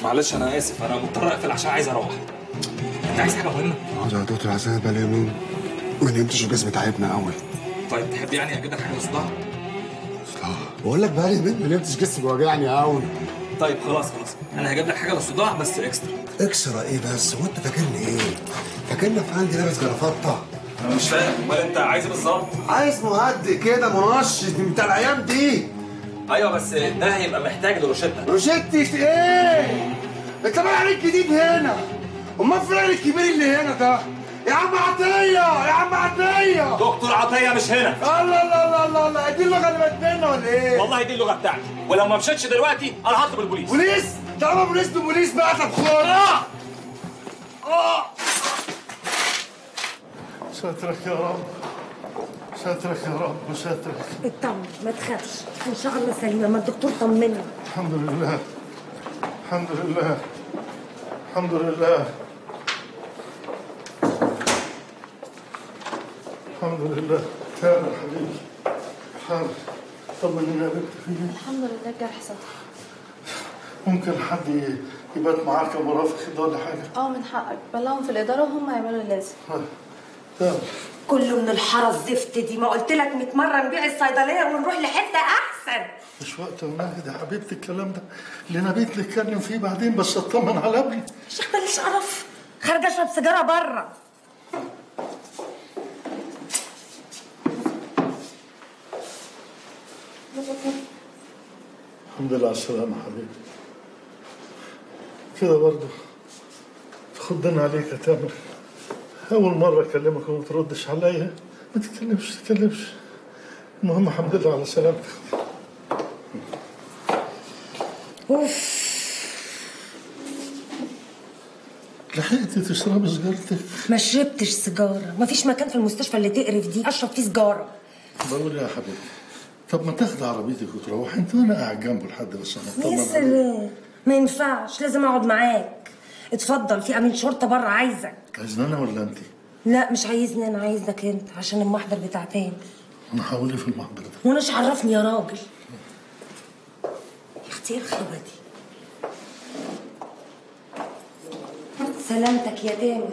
معلش انا اسف انا مضطر اقفل عشان عايز اروح انت عايز حاجه مهمه اقعد يا دكتور عشان بقالي يومين ما نمتش وجسمي تعبنا قوي طيب تحب يعني اجيب لك حاجه لصداع بقول لك بقالي يومين ما نمتش جسمي وجعني قوي طيب خلاص خلاص انا هجيب لك حاجه للصداع بس اكسترا اكسرة ايه بس هو انت فاكرني ايه؟ فاكرني في عندي لابس جرافطه انا مش فاهم امال انت عايز ايه بالظبط عايز مهدئ كده منشط بتاع الايام دي ايوه بس ده هيبقى محتاج لروشته روشتي في ايه؟ انت بقى عليك جديد هنا امال فلان الكبير اللي هنا ده يا عم عطيه يا عم عطيه دكتور عطيه مش هنا الله الله الله الله الله دي اللغه اللي بتبيننا ولا ايه؟ والله دي اللغه بتاعتي ولو ما مشيتش دلوقتي انا هطلب البوليس بوليس طالما بوليس بوليس بقى طب خد اه اه سترك يا رب سترك يا رب سترك اطمن ما تخافش ان شاء الله سليمه ما الدكتور طمني الحمد لله الحمد لله الحمد لله الحمد لله خير يا حبيبي خير طمنينا يا بنت فيني الحمد لله الجرح سطح ممكن حد يبات معاك يا مرافق كده ولا حاجه اه من حقك بلغهم في الاداره وهم يعملوا اللازم يلا كله من الحاره الزفت دي ما قلت لك 100 مره نبيع الصيدليه ونروح لحته احسن مش وقت وناهد يا حبيبتي الكلام ده اللي نبيت نتكلم فيه بعدين بس اطمن على ابني شيخ بلاش قرف خارجه اشرب سيجاره بره الحمد لله على السلامة حبيبي كده برضه تخضن عليك يا تامر أول مرة أكلمك وما تردش عليا ما تتكلمش تتكلمش المهم الحمد لله على سلامتك اوف لحقتي تشربي سجارتك ما شربتش سيجاره ما فيش مكان في المستشفى اللي تقرف دي اشرب فيه سيجاره بقول يا حبيبتي طب ما تاخدي عربيتك وتروحي انت وانا قاعد جنبه لحد بس انا يا أطمن عليك. سلام ما ينفعش لازم اقعد معاك اتفضل في امين شرطه بره عايزك عايزني انا ولا انت؟ لا مش عايزني انا عايزك انت عشان المحضر بتاع تاني انا حاولي في المحضر ده وانا ايش عرفني يا راجل يا اختي ايه الخيبه دي سلامتك يا تامر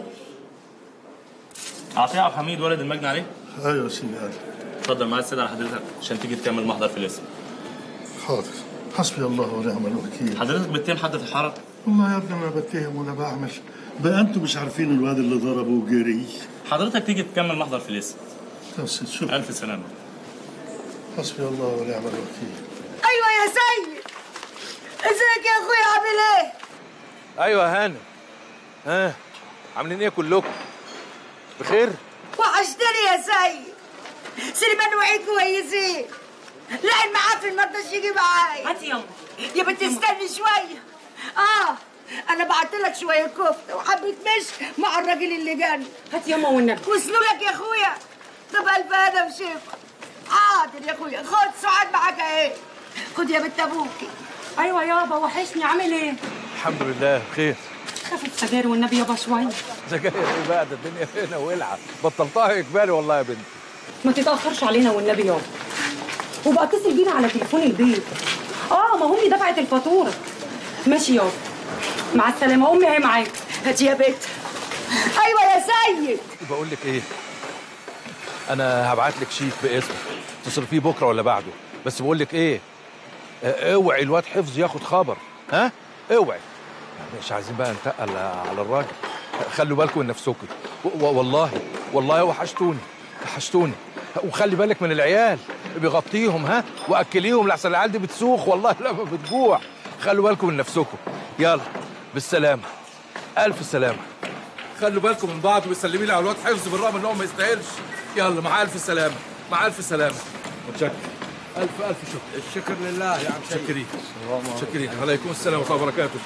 عطيه عبد الحميد ولد المجني عليه ايوه يا سيدي قال اتفضل معايا السيد على حضرتك عشان تيجي تكمل محضر في الاسم حاضر حسبي الله ونعم الوكيل حضرتك بتتهم حد في الحاره والله يا ابني ما بتهم ولا بعمل بقى انتوا مش عارفين الواد اللي ضربه وجري حضرتك تيجي تكمل محضر في الاسم بس شوف الف سلامه حسبي الله ونعم الوكيل ايوه يا سيد ازيك يا اخويا عامل ايه ايوه يا هانم ها عاملين ايه كلكم بخير وحشتني يا سيد سليمان وعيد كويسين لعن معاه في المرضى يجي معايا هاتي يلا يا بنت استني شويه اه انا بعت لك شويه كفته وحبه مش مع الراجل اللي جاني هات ياما والنبي وصلوا لك يا اخويا طب الف هنا وشفا حاضر يا اخويا خد سعاد معاك اهي خد يا بنت ابوكي ايوه يابا وحشني عامل ايه؟ الحمد لله بخير خفت سجاير والنبي يابا شويه سجاير ايه بقى ده الدنيا هنا ولعه بطلتها اجباري والله يا بنتي ما تتاخرش علينا والنبي يابا وبقى اتصل بينا على تليفون البيت اه ما امي دفعت الفاتوره ماشي يابا مع السلامه امي اهي معاك هاتي يا بنت ايوه يا سيد بقول لك ايه انا هبعت لك شيك باسمك تصرفيه بكره ولا بعده بس بقول لك ايه اه، اوعي الواد حفظ ياخد خبر ها اوعي مش عايزين بقى نتقل على الراجل خلوا بالكم من نفسكم و- والله والله وحشتوني وحشتوني وخلي بالك من العيال بيغطيهم ها واكليهم لحسن العيال دي بتسوخ والله لما بتجوع خلوا بالكم من نفسكم يلا بالسلامه الف سلامه خلوا بالكم من بعض وسلمي لي على الواد حفظ بالرغم ان هو ما يستاهلش يلا مع الف سلامه مع الف سلامه متشكر الف الف شكر الشكر لله يا عم شكرين شكرين عليكم السلام ورحمه الله وبركاته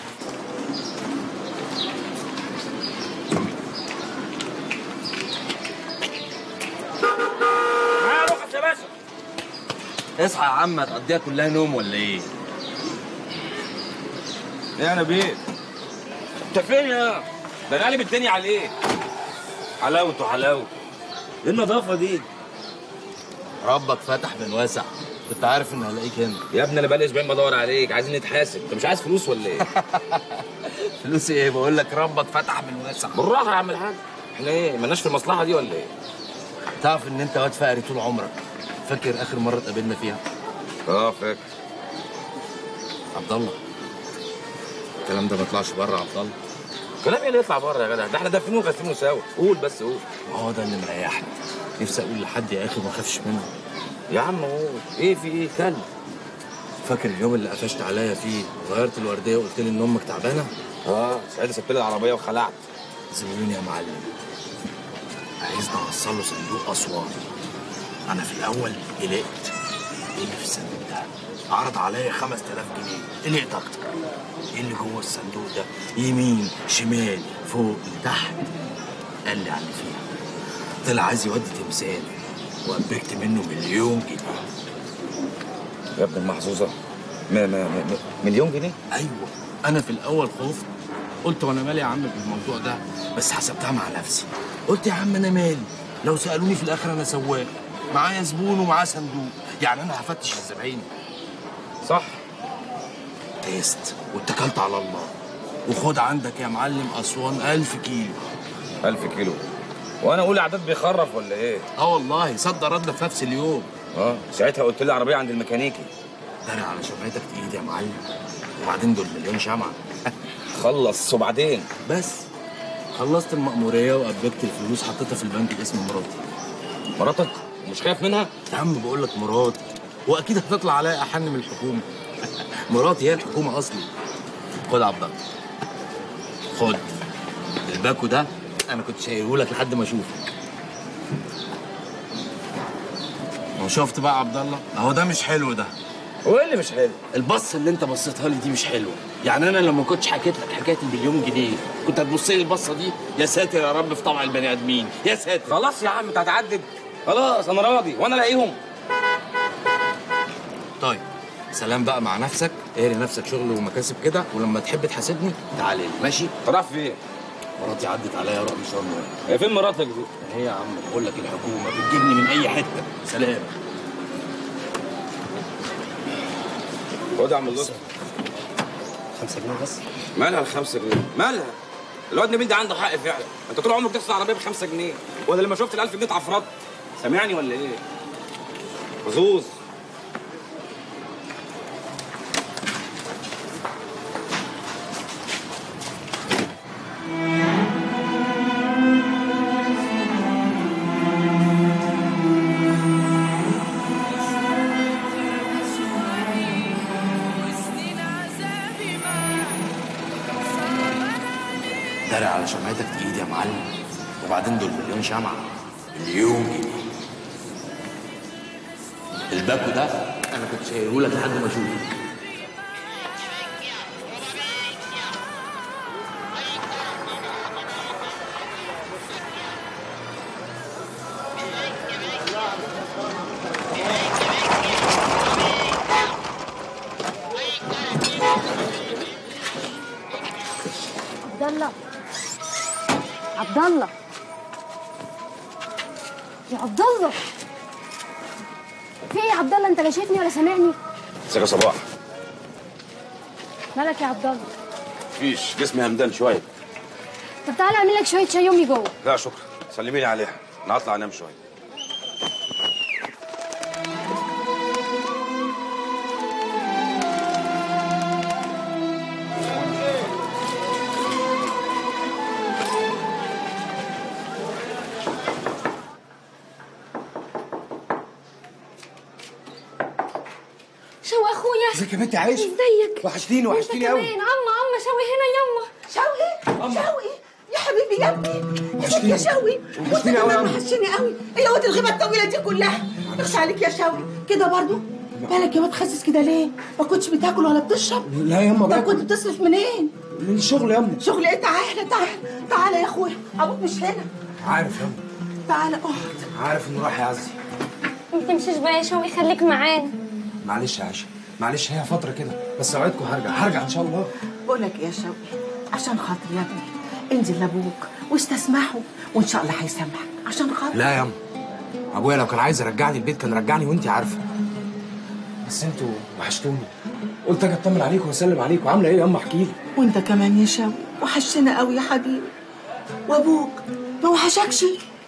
معايا رخص يا باشا اصحى يا عم هتقضيها كلها نوم ولا ايه؟ ايه انا بيه؟ انت فين يا؟ ده انا قلب الدنيا عليك حلاوته حلاوه ايه النظافه دي؟ ربك فتح من واسع كنت عارف اني هلاقيك هنا يا ابني انا بقالي اسبوعين بدور عليك عايزين نتحاسب انت مش عايز فلوس ولا ايه فلوس ايه بقول لك ربك فتح من واسع بالراحه يا عم الحاج احنا ايه مالناش في المصلحه دي ولا ايه تعرف ان انت واد فقري طول عمرك فاكر اخر مره اتقابلنا فيها اه فاكر عبد الله الكلام ده ما يطلعش بره يا عبد الله كلام ايه اللي يطلع بره يا جدع ده احنا دافنين وغاسلين سوا قول بس قول ما هو ده اللي مريحني نفسي اقول لحد يا اخي ما اخافش منه يا عم قول ايه في ايه كلب فاكر اليوم اللي قفشت عليا فيه وغيرت الورديه وقلت لي ان امك تعبانه اه ساعتها سبت لي العربيه وخلعت زميلوني يا معلم عايزني اوصل له صندوق اسوان انا في الاول قلقت ايه اللي في الصندوق ده عرض عليا 5000 جنيه قلقت اكتر ايه اللي جوه الصندوق ده يمين شمال فوق لتحت قال لي على اللي فيها طلع عايز يودي تمثال وأبكت منه مليون جنيه يا ابن المحظوظه ما ما ما ما- مليون جنيه ايوه انا في الاول خفت قلت وانا مالي يا عم بالموضوع ده بس حسبتها مع نفسي قلت يا عم انا مالي لو سالوني في الاخر انا سواق معايا زبون ومعاه صندوق يعني انا هفتش الزباين صح تيست واتكلت على الله وخد عندك يا معلم اسوان ألف كيلو 1000 كيلو وانا اقول اعداد بيخرف ولا ايه اه والله صد رد في نفس اليوم اه ساعتها قلت لي العربيه عند الميكانيكي داري على شمعتك تقيد يا معلم وبعدين دول مليون شمعة خلص وبعدين بس خلصت المأمورية وأبكت الفلوس حطيتها في البنك باسم مراتي مراتك مش خايف منها يا عم بقول لك مراتي واكيد هتطلع عليا احن من الحكومه مراتي هي الحكومه اصلي خد يا عبد الله خد الباكو ده انا كنت شايله لك لحد ما اشوفك هو شفت بقى يا عبد الله اهو ده مش حلو ده هو ايه اللي مش حلو البص اللي انت بصيتها لي دي مش حلوه يعني انا لما كنتش حكيت لك حكايه البليون جنيه كنت هتبص لي البصه دي يا ساتر يا رب في طبع البني ادمين يا ساتر خلاص يا عم انت هتعدد خلاص انا راضي وانا الاقيهم طيب سلام بقى مع نفسك اهري نفسك شغل ومكاسب كده ولما تحب تحاسبني تعالى لي ماشي راح فين مراتي عدت عليا رأي مشوار مهم هي فين مراتك دي هي يا عم بقول لك الحكومه بتجيبني من اي حته سلام خد يا عم اللطف خمسة جنيه بس مالها الخمسة جنيه مالها الواد نبيل ده عنده حق فعلا انت طول عمرك تغسل عربيه بخمسة جنيه ولا لما شفت ال1000 جنيه اتعفرت سامعني ولا ايه حظوظ داري على شمعتك تقيد يا معلم وبعدين دول مليون شمعة مليون جنيه الباكو ده انا كنت شايله لك لحد ما اشوفك عبد الله عبد الله يا عبد الله في ايه يا عبد الله انت لا شايفني ولا سامعني ازيك يا صباح مالك يا عبد الله مفيش جسمي همدان شويه طب تعالى اعمل لك شويه شاي يومي جوه لا شكرا سلمي لي عليها انا هطلع انام شويه شو اخويا ازيك يا بنتي عايش ازيك وحشتيني وانت وحشتيني قوي كمان اما اما شوي هنا يما شوقي شوقي يا حبيبي يا ابني وحشتيني. يا شوقي وانت وحشتيني أوي كمان يا أم. وحشتني قوي ايه يا واد الغيبه الطويله دي كلها اخشى عليك يا شوقي كده برضو بالك يا واد خاسس كده ليه ما كنتش بتاكل ولا بتشرب لا ياما طب بقى كنت بتصرف منين من الشغل ياما شغل ايه تعالى تعالى تعالى يا اخويا ابوك مش هنا عارف ياما تعالى اقعد عارف انه راح يعزي ما تمشيش بقى يا شوقي خليك معانا معلش يا عائشه معلش هي فتره كده بس اوعدكم هرجع هرجع ان شاء الله بقول لك إيه يا شوقي عشان خاطر يا ابني انزل لابوك واستسمحه وان شاء الله هيسامحك عشان خاطر لا ياما ابويا لو كان عايز يرجعني البيت كان رجعني وانت عارفه بس انتوا وحشتوني قلت اجي اطمن عليكم واسلم عليكم عامله ايه يا اما احكي لي وانت كمان يا شاوي وحشتنا قوي يا حبيبي وابوك ما وحشكش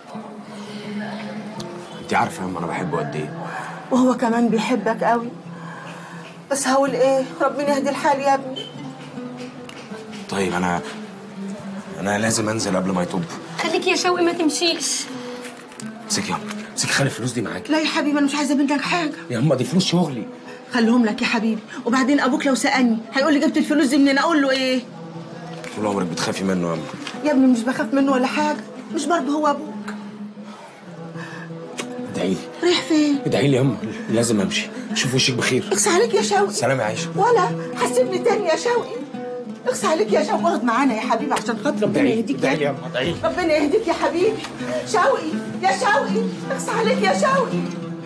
انت عارفه يا اما انا بحبه قد ايه وهو كمان بيحبك قوي بس هقول ايه ربنا يهدي الحال يا ابني طيب انا انا لازم انزل قبل ما يطب خليك يا شوقي ما تمشيش امسكي يا اما امسكي خلي الفلوس دي معاكي لا يا حبيبي انا مش عايزه منك حاجه يا اما دي فلوس شغلي خليهم لك يا حبيبي وبعدين ابوك لو سالني هيقول لي جبت الفلوس دي منين اقول له ايه طول عمرك بتخافي منه يا اما يا ابني مش بخاف منه ولا حاجه مش برضه هو ابوك ادعي لي رايح فين ادعي لي يا اما لازم امشي شوف وشك بخير اقسى عليك يا شوقي سلام يا عايشه ولا حسبني تاني يا شوقي اقسى عليك يا شوقي اقعد معانا يا حبيبي عشان خاطر ربنا يهديك ادعي لي يا يا اما ادعي لي ربنا يهديك يا حبيبي شوقي يا شوقي اقسى عليك يا شوقي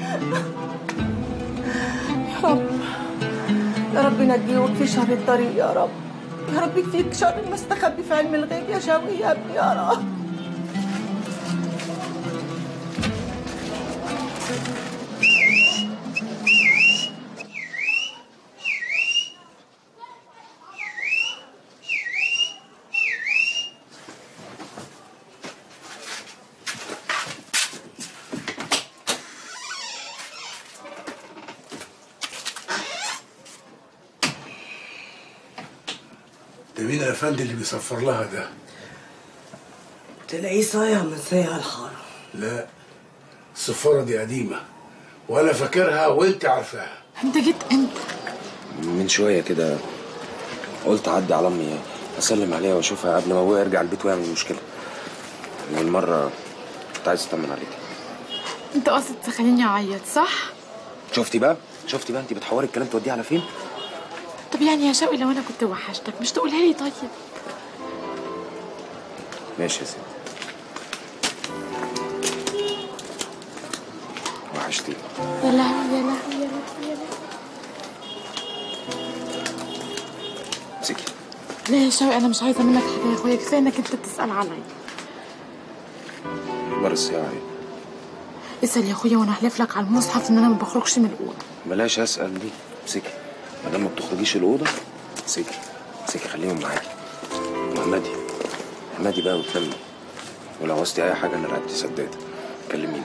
يا رب يا رب نجيك في شر الطريق يا رب يا رب يكفيك شر ما استخبي في علم الغيب يا شوقي يا ابني يا رب ده مين يا فندم اللي بيصفر لها ده؟ تلاقيه صايع من صيع الحارة لا الصفارة دي قديمة وأنا فاكرها وأنت عارفاها انت جيت امتى من شويه كده قلت اعدي على امي اسلم عليها واشوفها قبل ما ابويا يرجع البيت ويعمل مشكله من مره كنت عايز اطمن عليك انت قاصد تخليني اعيط صح شفتي بقى شفتي بقى انت بتحوري الكلام توديه على فين طب يعني يا شوقي لو انا كنت وحشتك مش تقولها لي طيب ماشي يا ستي وحشتي يا لهوي يا لهوي يا لهوي يا لهوي امسكي لا يا شوقي انا مش عايزه منك حاجه يا اخويا كفايه انك انت بتسال عليا اخبار الساعه ايه اسال يا اخويا وانا احلف لك على المصحف ان انا ما بخرجش من الاوضه بلاش اسال دي امسكي ما دام ما بتخرجيش الاوضه امسكي امسكي خليهم معاكي محمدي محمدي بقى وتلمي ولو عوزتي اي حاجه انا رقبتي سداده كلميني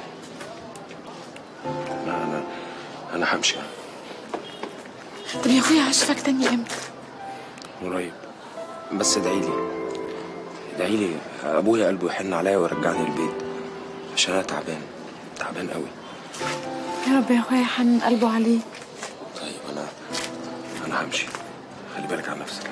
انا انا انا همشي طب يا اخويا هشوفك تاني امتى قريب بس ادعي لي ادعي لي ابويا قلبه يحن عليا ويرجعني البيت عشان انا تعبان تعبان قوي يا رب يا اخويا يحنن قلبه عليك طيب انا انا همشي خلي بالك على نفسك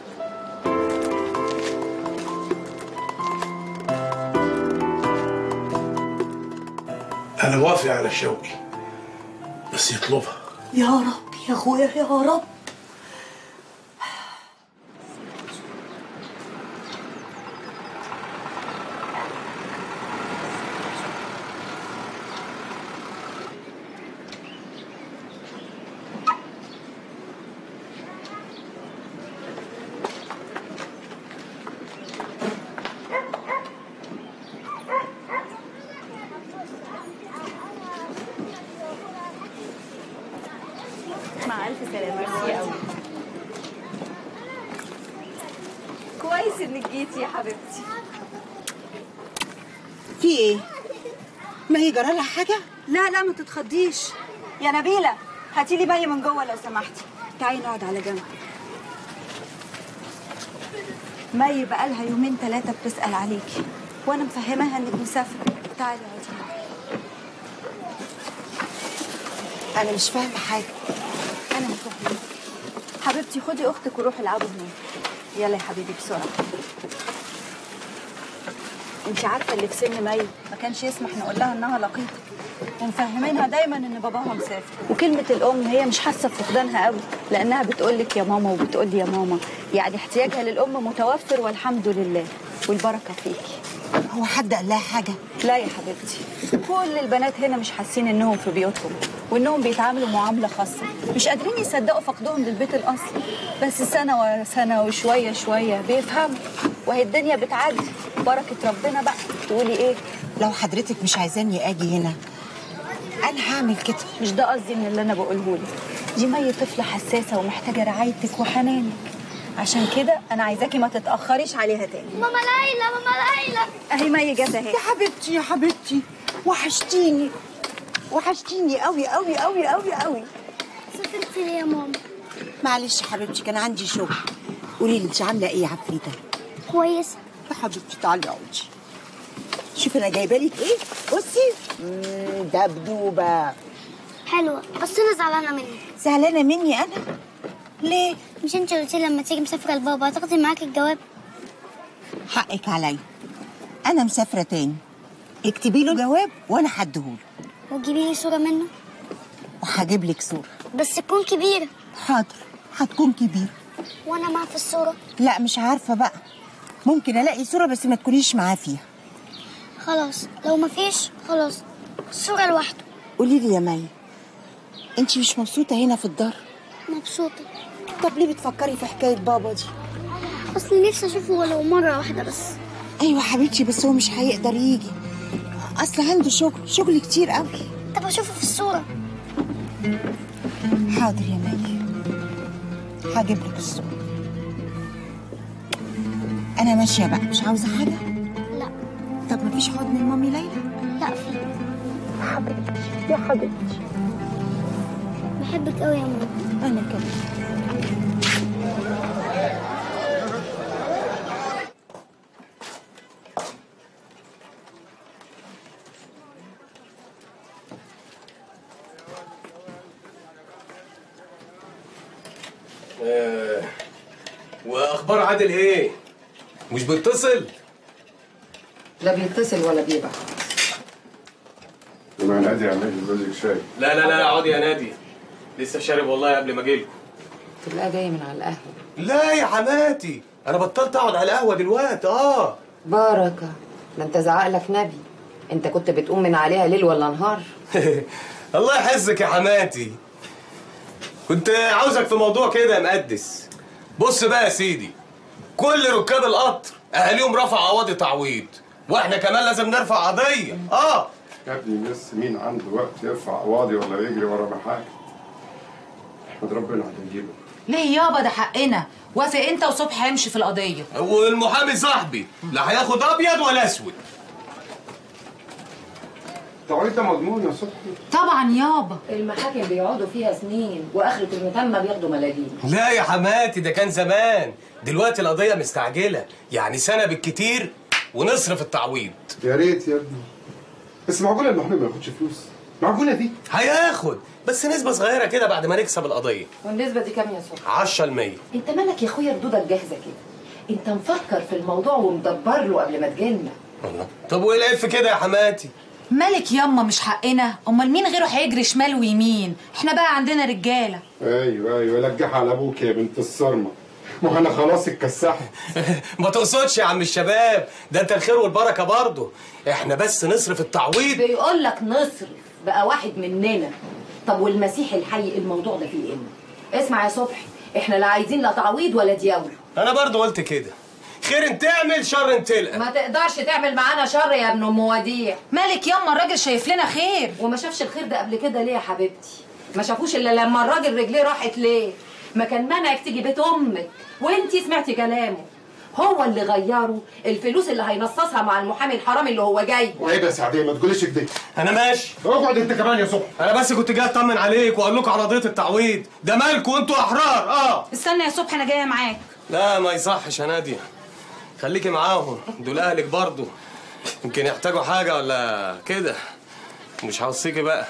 أنا موافق على شوقي بس يطلبها يا رب يا اخويا يا رب مع ألف سلامة ميرسي قوي كويس إنك جيتي يا حبيبتي في ايه ما هي جرى لها حاجه لا لا ما تتخضيش يا نبيلة هاتي لي مية من جوه لو سمحتي تعالي نقعد على جنب مي بقالها يومين ثلاثة بتسأل عليكي وأنا مفهماها إنك مسافرة تعالي اقعدي معايا. انا مش فاهمه حاجه أنا مفهمة حبيبتي خدي أختك وروحي العبوا هناك يلا يا حبيبي بسرعة انت عارفة اللي في سن مي ما كانش يسمح نقول لها إنها لقيطة ومفهمينها دايما إن باباها مسافر وكلمة الأم هي مش حاسة بفقدانها قوي لأنها بتقول لك يا ماما وبتقول لي يا ماما يعني احتياجها للأم متوفر والحمد لله والبركة فيكي هو حد قال لها حاجه لا يا حبيبتي كل البنات هنا مش حاسين انهم في بيوتهم وانهم بيتعاملوا معامله خاصه مش قادرين يصدقوا فقدهم للبيت الاصلي بس سنه ورا سنه وشويه شويه بيفهموا وهي الدنيا بتعدي بركه ربنا بقى تقولي ايه لو حضرتك مش عايزاني اجي هنا انا هعمل كده مش ده قصدي من اللي انا بقوله لك دي مي طفلة حساسة ومحتاجة رعايتك وحنانك عشان كده أنا عايزاكي ما تتأخريش عليها تاني ماما ليلى ماما ليلى أهي مي جت أهي يا حبيبتي يا حبيبتي وحشتيني وحشتيني قوي قوي قوي قوي قوي سافرتي ليه يا ماما معلش يا حبيبتي كان عندي شغل قولي لي انت عامله ايه يا عفريته كويسة يا حبيبتي تعالي اقعدي شوفي انا جايبه لك ايه بصي مم، دبدوبه حلوة بس أنا زعلانة منك زعلانه مني انا ليه مش انت قلتي لما تيجي مسافرة لبابا هتاخدي معاكي الجواب حقك عليا انا مسافره تاني اكتبي له جواب وانا هديهوله وتجيبي لي صورة منه وهجيب لك صوره بس تكون كبيرة حاضر هتكون كبيره وأنا معاه في الصورة لا مش عارفه بقى ممكن الاقي صوره بس ما تكونيش معاه فيها خلاص لو مفيش خلاص صورة لوحده قولي لي يا مي انت مش مبسوطه هنا في الدار مبسوطة طب ليه بتفكري في حكايه بابا دي أصل نفسي أشوفه ولو مرة واحدة بس ايوه حبيبتي بس هو مش هيقدر يجي اصل عنده شغل شغل كتير قوي طب أشوفه في الصورة حاضر يا مي هجيب لك الصورة انا ماشيه بقى مش عاوزه حاجه لا طب مفيش حضن لمامي ليلى لا في حبيبتي يا حبيبتي بحبك قوي يا ماما انا كمان آه، واخبار عادل ايه؟ مش بيتصل؟ لا بيتصل ولا بيبعت يبقى نادي يعمل لي زوجك شاي لا لا لا اقعدي يا نادي لسه شارب والله قبل ما اجيلكم تبقى جاي من على القهوه لا يا حماتي انا بطلت اقعد على القهوه دلوقتي اه بركه ده انت زعقلك نبي انت كنت بتقوم من عليها ليل ولا نهار الله يحفظك يا حماتي كنت عاوزك في موضوع كده يا مقدس بص بقى يا سيدي كل ركاب القطر اهاليهم رفع قواضي تعويض واحنا كمان لازم نرفع قضيه اه يا ابني بس مين عنده وقت يرفع قواضي ولا يجري ورا محاكم احمد ربنا على اللي يجيبه ليه يابا ده حقنا وافق انت وصبحي هيمشي في القضيه والمحامي صاحبي لا هياخد ابيض ولا اسود التعويض ده مضمون يا صبحي طبعا يابا المحاكم بيقعدوا فيها سنين واخرة المتمة بياخدوا ملايين لا يا حماتي ده كان زمان دلوقتي القضيه مستعجله يعني سنه بالكتير ونصرف التعويض يا ريت يا ابني بس معقوله المحامي ما ياخدش فلوس معقوله دي هياخد بس نسبه صغيره كده بعد ما نكسب القضيه والنسبة دي كام يا صبحي؟ 10% انت مالك يا اخويا ردودك جاهزة كده انت مفكر في الموضوع ومدبر له قبل ما تجيلنا الله طب وايه العيب في كده يا حماتي مالك ياما مش حقنا امال مين غيره هيجري شمال ويمين احنا بقى عندنا رجاله ايوه ايوه لجح على ابوك يا بنت الصرمه ما انا خلاص اتكسحت ما تقصدش يا عم الشباب ده انت الخير والبركه برضه احنا بس نصرف التعويض بيقول لك نصرف بقى واحد مننا طب والمسيح الحي الموضوع ده فيه ايه؟ اسمع يا صبحي احنا لا عايزين لا تعويض ولا دياول انا برضه قلت كده خير انت تعمل شر انت تلقى ما تقدرش تعمل معانا شر يا ابن ام وديع مالك ياما الراجل شايف لنا خير وما شافش الخير ده قبل كده ليه يا حبيبتي ما شافوش الا لما الراجل رجليه راحت ليه ما كان منعك تيجي بيت امك وانتي سمعتي كلامه هو اللي غيره الفلوس اللي هينصصها مع المحامي الحرامي اللي هو جاي وعيب يا سعديه ما تقوليش كده انا ماشي اقعد انت كمان يا صبحي انا بس كنت جاي اطمن عليك واقول لكم على قضيه التعويض ده مالكم انتوا احرار اه استنى يا صبحي انا جايه معاك لا ما يصحش يا ناديه خليكي معاهم دول اهلك برضه يمكن يحتاجوا حاجه ولا كده مش هوصيكي بقى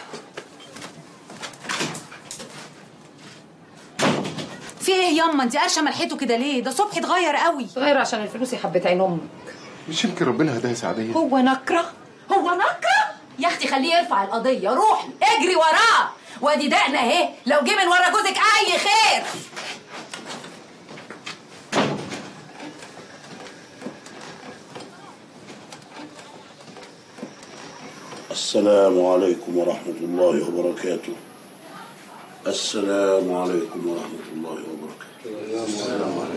في ايه ياما انت قرشه ملحته كده ليه ده صبحي اتغير قوي غير عشان الفلوس يا حبة عين امك مش يمكن ربنا هداها سعديه هو نكره هو نكره يا اختي خليه يرفع القضيه روحي اجري وراه وادي دقنا اهي لو جه من ورا جوزك اي خير السلام عليكم ورحمة الله وبركاته السلام عليكم ورحمة الله وبركاته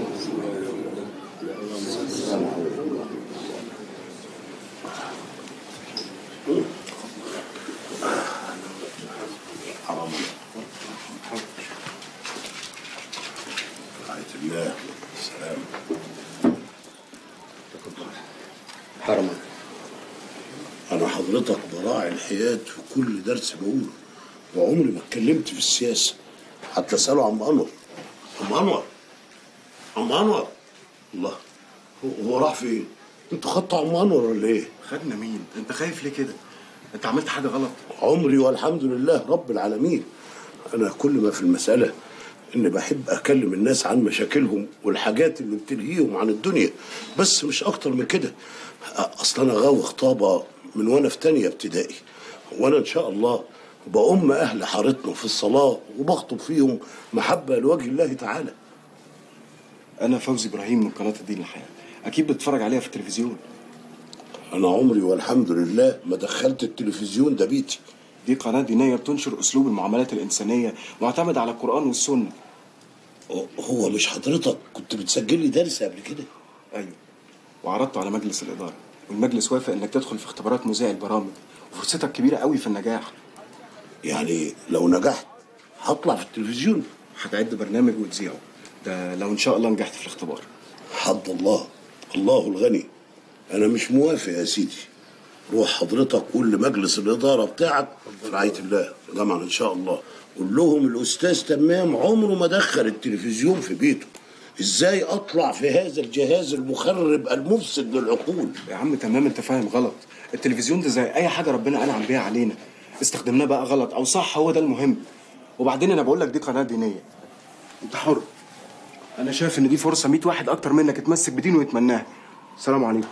انا حضرتك براعي الحياد في كل درس بقوله وعمري ما اتكلمت في السياسه حتى اساله عم انور عم انور عم انور الله هو- هو راح فين؟ انت خدت عم انور ولا ايه؟ خدنا مين انت خايف ليه كده انت عملت حاجه غلط عمري والحمد لله رب العالمين انا كل ما في المساله اني بحب اكلم الناس عن مشاكلهم والحاجات اللي بتلهيهم عن الدنيا بس مش اكتر من كده اصل انا غاوي خطابه من وانا في تانية ابتدائي وانا ان شاء الله بأم اهل حارتنا في الصلاه وبخطب فيهم محبه لوجه الله تعالى انا فوزي ابراهيم من قناه الدين الحياه اكيد بتتفرج عليها في التلفزيون انا عمري والحمد لله ما دخلت التلفزيون ده بيتي دي قناه دينيه بتنشر اسلوب المعاملات الانسانيه معتمد على القران والسنه هو مش حضرتك كنت بتسجل لي درس قبل كده ايوه وعرضته على مجلس الاداره والمجلس وافق انك تدخل في اختبارات مذيع البرامج وفرصتك كبيره قوي في النجاح يعني لو نجحت هطلع في التلفزيون هتعد برنامج وتذيعه ده لو ان شاء الله نجحت في الاختبار حد الله الله الغني انا مش موافق يا سيدي روح حضرتك قول لمجلس الاداره بتاعك برعايه الله جمعا ان شاء الله قول لهم الاستاذ تمام عمره ما دخل التلفزيون في بيته ازاي اطلع في هذا الجهاز المخرب المفسد للعقول يا عم تمام انت فاهم غلط التلفزيون ده زي اي حاجه ربنا انعم بيها علينا استخدمناه بقى غلط او صح هو ده المهم وبعدين انا بقول لك دي قناه دينيه انت حر انا شايف ان دي فرصه 100 واحد اكتر منك يتمسك بدينه ويتمناها السلام عليكم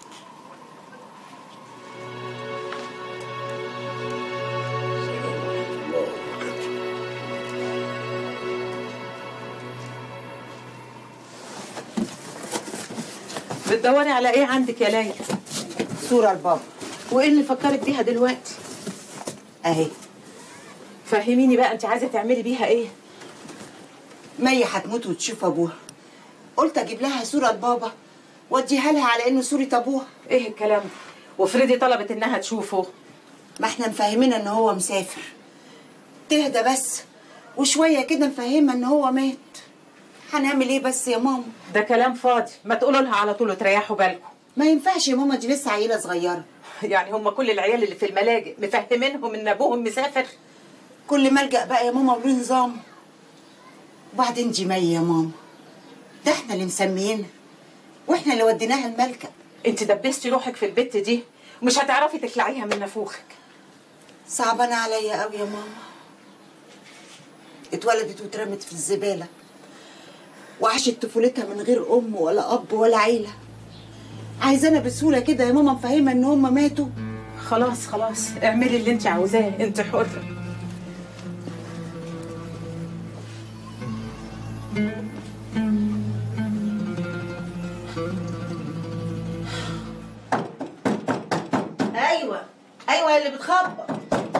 بتدوري على ايه عندك يا ليلى صورة لبابا وايه اللي فكرك بيها دلوقتي اهي فهميني بقى انت عايزه تعملي بيها ايه مي هتموت وتشوف ابوها قلت اجيب لها صورة لبابا واديها لها على انه صورة ابوها ايه الكلام ده وفريدي طلبت انها تشوفه ما احنا مفهمينها ان هو مسافر تهدى بس وشوية كده نفهمها ان هو مات هنعمل ايه بس يا ماما ده كلام فاضي ما تقولوا لها على طول وتريحوا بالكم ما ينفعش يا ماما دي لسه عيلة صغيرة يعني هم كل العيال اللي في الملاجئ مفهمينهم ان ابوهم مسافر كل ملجأ بقى يا ماما وله نظام وبعدين دي مي يا ماما ده احنا اللي مسميينها واحنا اللي وديناها الملجأ انت دبستي روحك في البت دي ومش هتعرفي تخلعيها من نافوخك صعبانة عليا قوي يا ماما اتولدت واترمت في الزبالة وعاشت طفولتها من غير أم ولا أب ولا عيلة عايزانا بسهولة كده يا ماما مفهمة إن هما ماتوا خلاص خلاص اعملي اللي انت عاوزاه انت حرة أيوة أيوة اللي بتخبط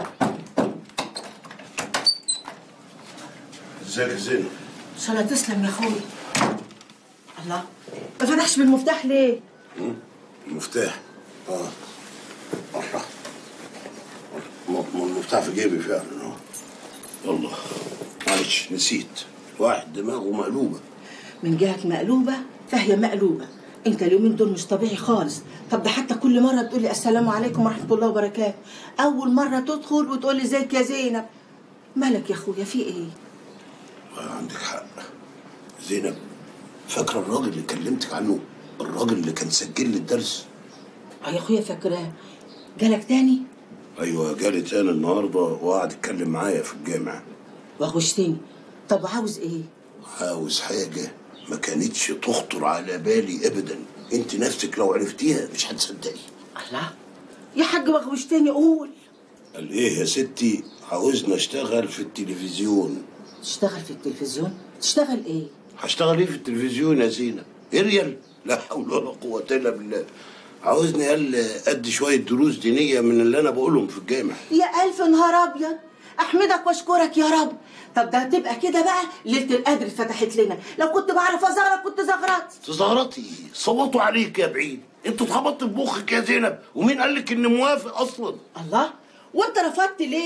ازيك يا زينب ان شاء الله تسلم يا اخويا الله ما فتحش بالمفتاح ليه المفتاح اه الله ما ما المفتاح في جيبي فعلا اه يلا معلش نسيت واحد دماغه مقلوبه من جهة مقلوبة فهي مقلوبة انت اليومين دول مش طبيعي خالص طب ده حتى كل مرة تقولي السلام عليكم ورحمة الله وبركاته أول مرة تدخل وتقولي ازيك يا زينب مالك يا اخويا في ايه آه، عندك حق زينب فاكره الراجل اللي كلمتك عنه الراجل اللي كان سجل لي الدرس اه يا اخويا فاكراه جالك تاني ايوه جالي تاني النهارده وقعد يتكلم معايا في الجامع وغشتني طب عاوز ايه عاوز حاجه ما كانتش تخطر على بالي ابدا انت نفسك لو عرفتيها مش هتصدقي الله يا حاج وغشتني قول قال ايه يا ستي عاوزنا اشتغل في التلفزيون تشتغل في التلفزيون تشتغل ايه هشتغل ايه في التلفزيون يا زينب اريال لا حول ولا قوه الا بالله عاوزني قال ادي شويه دروس دينيه من اللي انا بقولهم في الجامع يا ألف نهار أبيض أحمدك وأشكرك يا رب طب ده هتبقى كده بقى ليلة القدر اتفتحت لنا لو كنت بعرف أزغرط كنت زغرطت تزغرطي صوتوا عليك يا بعيد انت اتخبطت في مخك يا زينب ومين قال لك اني موافق اصلا الله وأنت رفضت ليه؟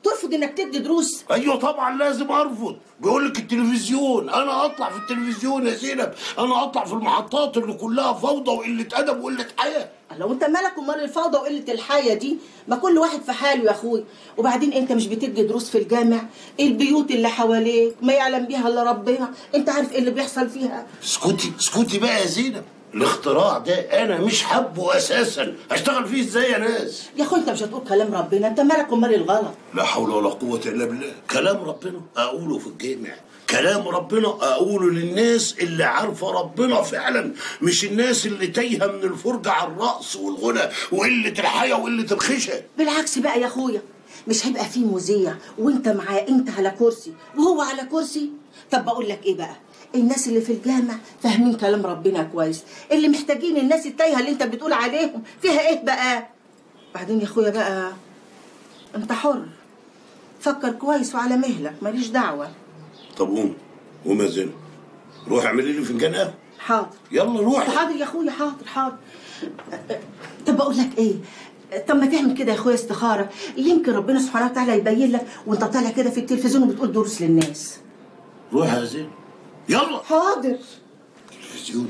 ترفض انك تدي دروس ايوه طبعا لازم ارفض بيقول لك التلفزيون انا اطلع في التلفزيون يا زينب انا اطلع في المحطات اللي كلها فوضى وقله ادب وقله حياه لو انت مالك امال الفوضى وقله الحياه دي ما كل واحد في حاله يا اخوي وبعدين انت مش بتدي دروس في الجامع البيوت اللي حواليك ما يعلم بيها الا ربنا انت عارف ايه اللي بيحصل فيها اسكتي اسكتي بقى يا زينب الاختراع ده انا مش حابه اساسا اشتغل فيه ازاي يا ناس يا اخوي انت مش هتقول كلام ربنا انت مالك امال الغلط لا حول ولا قوة إلا بالله كلام ربنا أقوله في الجامع كلام ربنا أقوله للناس اللي عارفة ربنا فعلا مش الناس اللي تايهة من الفرجة على الرقص والغنى وقلة الحياة وقلة الخشة بالعكس بقى يا اخويا مش هيبقى فيه مذيع وانت معاه انت على كرسي وهو على كرسي طب بقول لك ايه بقى الناس اللي في الجامع فاهمين كلام ربنا كويس اللي محتاجين الناس التايهه اللي انت بتقول عليهم فيها ايه بقى بعدين يا اخويا بقى انت حر فكر كويس وعلى مهلك ماليش دعوه طب قوم قوم يا زينب روح اعملي لي فنجان قهوة حاضر يلا روحي حاضر يا اخويا حاضر حاضر طب بقول لك ايه طب ما تعمل كده يا اخويا استخاره يمكن ربنا سبحانه وتعالى يبين لك وانت طالع كده في التلفزيون وبتقول دروس للناس روح يا زينب يلا حاضر تلفزيون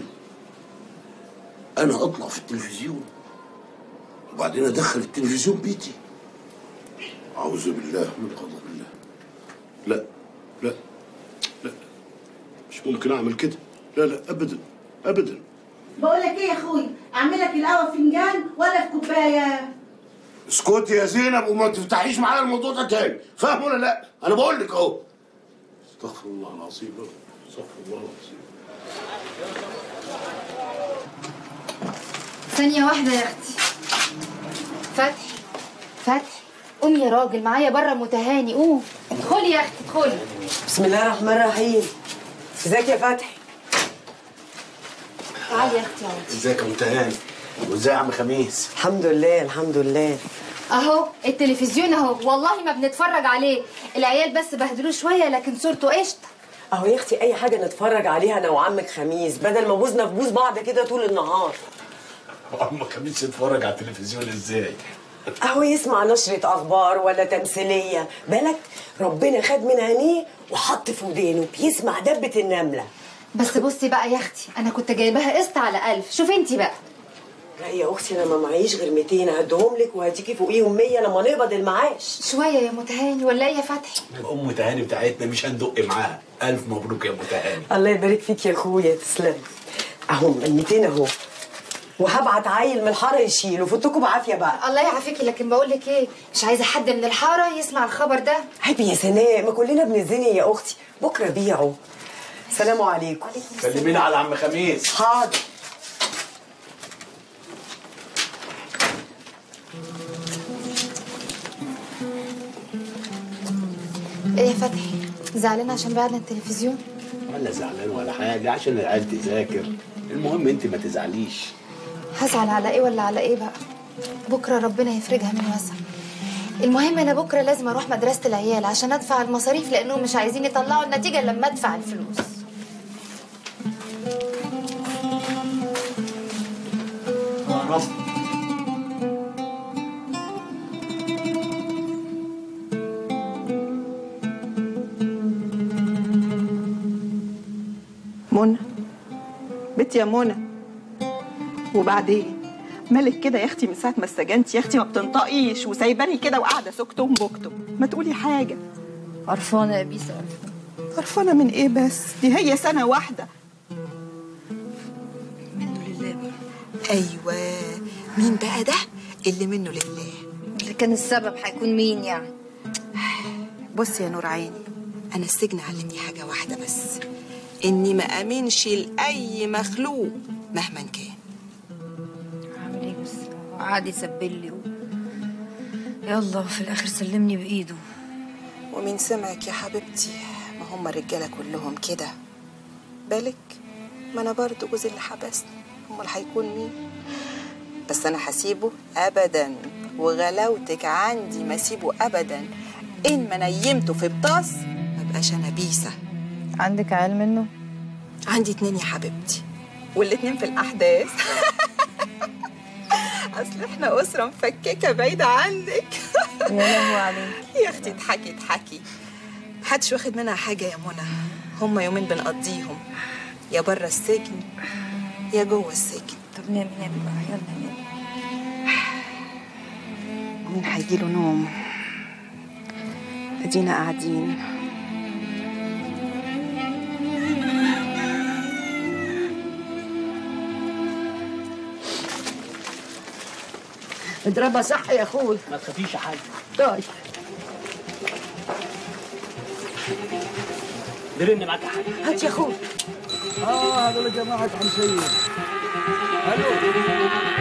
انا اطلع في التلفزيون وبعدين ادخل التلفزيون بيتي اعوذ بالله من غضب الله لا لا لا مش ممكن اعمل كده لا لا ابدا ابدا بقول لك ايه يا اخويا اعمل لك القهوه في فنجان ولا في كوبايه اسكتي يا زينب وما تفتحيش معايا الموضوع ده تاني فاهم ولا لا انا بقول لك اهو استغفر الله العظيم استغفر الله العظيم ثانية واحدة يا أختي فتحي فتحي قوم يا راجل معايا بره متهاني قوم ادخلي يا أختي ادخلي بسم الله الرحمن الرحيم ازيك يا فتحي تعالي يا أختي اقعدي ازيك يا متهاني وازاي يا عم خميس الحمد لله الحمد لله أهو التلفزيون أهو والله ما بنتفرج عليه العيال بس بهدلوه شوية لكن صورته قشطة اهو يا اختي اي حاجه نتفرج عليها انا وعمك خميس بدل ما بوزنا في بوز بعض كده طول النهار عم خميس يتفرج على التلفزيون ازاي اهو يسمع نشرة اخبار ولا تمثيليه بالك ربنا خد من عينيه وحط في ودانه بيسمع دبه النمله بس بصي بقى يا أختي أنا كنت جايباها قسط على ألف شوفي أنتي بقى لا يا اختي انا ما معيش غير 200 هديهم لك وهديكي فوقيهم 100 لما نقبض المعاش شوية يا متهاني ولا إيه يا فتحي ام متهاني بتاعتنا مش هندق معاها الف مبروك يا متهاني الله يبارك فيك يا اخويا تسلم اهو ال 200 اهو وهبعت عيل من الحاره يشيله فوتكم بعافيه بقى الله يعافيكي لكن بقول لك ايه مش عايزه حد من الحاره يسمع الخبر ده عيب يا سناء ما كلنا بنزني يا اختي بكره بيعوا سلام عليكم كلمينا على عم خميس حاضر ايه يا فتحي زعلانه عشان بعدنا التلفزيون ولا زعلان ولا حاجه عشان العيال تذاكر المهم انت ما تزعليش هزعل على ايه ولا على ايه بقى بكره ربنا يفرجها من وسع المهم انا بكره لازم اروح مدرسه العيال عشان ادفع المصاريف لانهم مش عايزين يطلعوا النتيجه إلا لما ادفع الفلوس يا رب منى بنتي يا منى وبعدين مالك كده يا اختي من ساعه ما استجنتي يا اختي ما بتنطقيش وسايباني كده وقاعده سكتم بكتم ما تقولي حاجه قرفانه يا بيسا قرفانه من ايه بس دي هي سنه واحده ايوه مين بقى ده اللي منه لله اللي كان السبب هيكون مين يعني بصي يا نور عيني انا السجن علمني حاجه واحده بس اني ما امنش لاي مخلوق مهما كان عامل ايه بس قعد يسبل لي و... يلا وفي الاخر سلمني بايده ومين سمعك يا حبيبتي ما هم الرجاله كلهم كده بالك ما انا برضو جوزي اللي حبسني امال هيكون مين بس انا هسيبه ابدا وغلاوتك عندي ما اسيبه ابدا ان ما نيمته في بطاس ما بقاش انا بيسه عندك عيال منه عندي اتنين يا حبيبتي والاتنين في الاحداث اصل احنا اسره مفككه بعيده عنك يا لهوي عليك يا اختي اضحكي اضحكي محدش واخد منها حاجه يا منى هما يومين بنقضيهم يا بره السجن يا جوه السجن طب نام نام بقى يلا نام مين هيجيله نوم ادينا قاعدين اضربها صح يا اخوي ما تخافيش يا حاج طيب درن معاك يا حاج هات يا اخوي اه هذول جماعة عم سيد الو